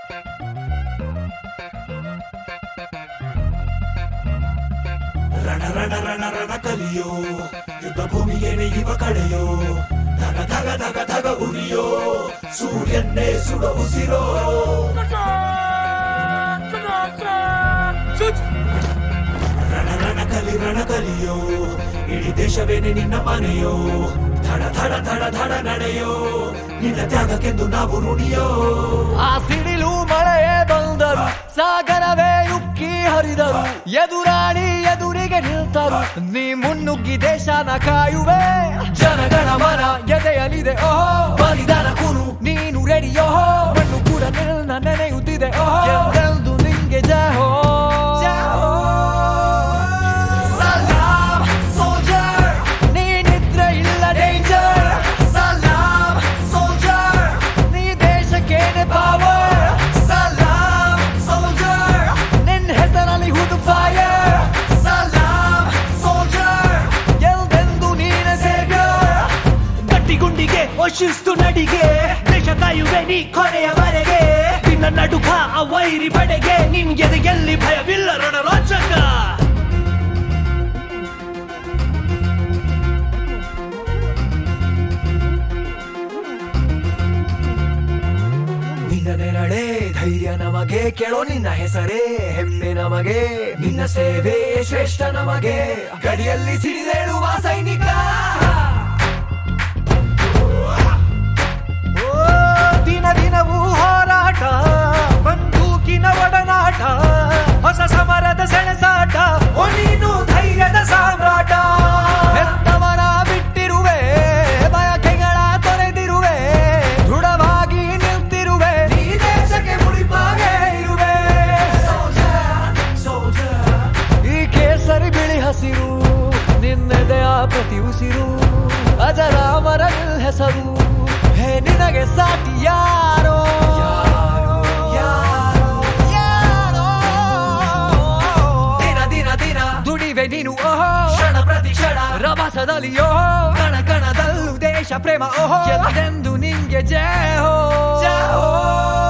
ರಣ ರಣ ರಣ ರಣ ಕಲಿಯೋ ಯುದ್ಧ ಭೂಮಿಯೇನೆ ಇವ ಕಡೆಯೋ ಧಗ ಧಗ ಧಗ ಧಗ ಉರಿಯೋ ಸೂರ್ಯನ್ನೇ ಸುಡ ಉಸಿರೋ ರಣ ರಣ ಕಲಿ ರಣ ಕಲಿಯೋ ಇಡೀ ದೇಶವೇನೆ ನಿನ್ನ ಮನೆಯೋ ಧಡ ಧಡ ಧಡ ಧಡ ನಡೆಯೋ ನಿನ್ನ ತ್ಯಾಗಕ್ಕೆಂದು ನಾವು ಋಣಿಯೋ ಆ ಸಿಡಿಲು ಮಳೆಯೇ ಬಂದರು ಸಾಗರವೇ ಉಕ್ಕಿ ಹರಿದರು ಎದುರಾಳಿ ಎದುರಿಗೆ ನಿಲ್ತರು ನೀ ಮುನ್ನುಗ್ಗಿ ದೇಶನ ಕಾಯುವೆ ಜನಗಣ ಮನ ಎದೆಯಲಿದೆ ಓಹೋ ಬಲಿದಾನ ಕುರು ನೀನು ರೆಡಿಯೋ ಮಣ್ಣು ಕೂಡ ನಿನ್ನ ನೆನೆಯುತ್ತಿದೆ ಓಹೋ ಎಂದೆಂದು ನಿಂಗೆ ಜಹೋ ಸಲಾಮ್ ಸೋಲ್ಜರ್ ನೀನಿದ್ರೆ ಇಲ್ಲ ಡೇಂಜರ್ ಸಲಾಮ್ ಸೋಲ್ಜರ್ ನೀ ದೇಶಕ್ಕೇನೆ ಪವರ್ ಸಲಾಮ್ ಸೋಲ್ಜರ್ ನಿನ್ನ ಹೆಸರಲ್ಲಿ ಹುದು ಫೈರ್ ಸಲಾಮ್ ಸೋಲ್ಜರ್ ಎಲ್ದೆಂದು ನೀನೆ ಸೇವ್ಯರ್ ಗಟ್ಟಿಗುಂಡಿಗೆ ಶಿಸ್ತು ನಡಿಗೆ ದೇಶ ಕಾಯುವೆ ನೀ ಕೊನೆಯವರೆಗೆ ನಿನ್ನ ನಡುಕ ಆ ವೈರಿ ಬಡೆಗೆ ನಿನ್ಗೆ ಎಲ್ಲಿ ಭಯವಿಲ್ಲ ರಣರೋಚಕ ನಿನ್ನ ನೆರಳೆ ಧೈರ್ಯ ನಮಗೆ ಕೇಳೋ ನಿನ್ನ ಹೆಸರೇ ಹೆಮ್ಮೆ ನಮಗೆ ನಿನ್ನ ಸೇವೆ ಶ್ರೇಷ್ಠ ನಮಗೆ ಗಡಿಯಲ್ಲಿ ಸಿಡಿದೇಳುವ ಸೈನಿಕ ಓ, ದಿನ ದಿನವೂ ಹೋರಾಟ ಬಂದೂಕಿನ ಒಡನಾಟ ಹೊಸ ಸಮರದ ಸೆಣಸಾಟ ಓ ನೀನು ಧೈರ್ಯದ ಸಾಮ್ರಾಟ ಹೆತ್ತವರ ಬಿಟ್ಟಿರುವೆ ಬಯಕೆಗಳ ತೊರೆದಿರುವೆ ದೃಢವಾಗಿ ನಿಲ್ತಿರುವೆ ಈ ದೇಶಕ್ಕೆ ಮುಡಿಪಾಗೆ ಇರುವೆ ಈ ಕೇಸರಿ ಬಿಳಿ ಹಸಿರು ನಿನ್ನೆದೆಯ ಪ್ರತಿ ಉಸಿರು ಅಜರಾಮರ ನಿಲ್ ಹೆಸರು ಹೇ ನಿನಗೆ ಸಾಟಿ ಯಾರೋ ಯಾರೋ ದಿನ ದಿನ ದಿನ ದುಡಿವೆ ನೀನು ಓಹೋ ಕ್ಷಣ ಪ್ರತಿ ಕ್ಷಣ ರಭಸದಲ್ಲಿ ಓಹೋ ಕಣ ಕಣದಲ್ಲೂ ದೇಶ ಪ್ರೇಮ ಓಹೋ ಎಂದೆಂದು ನಿಂಗೆ ಜಯ ಹೋ ಜಯ ಹೋ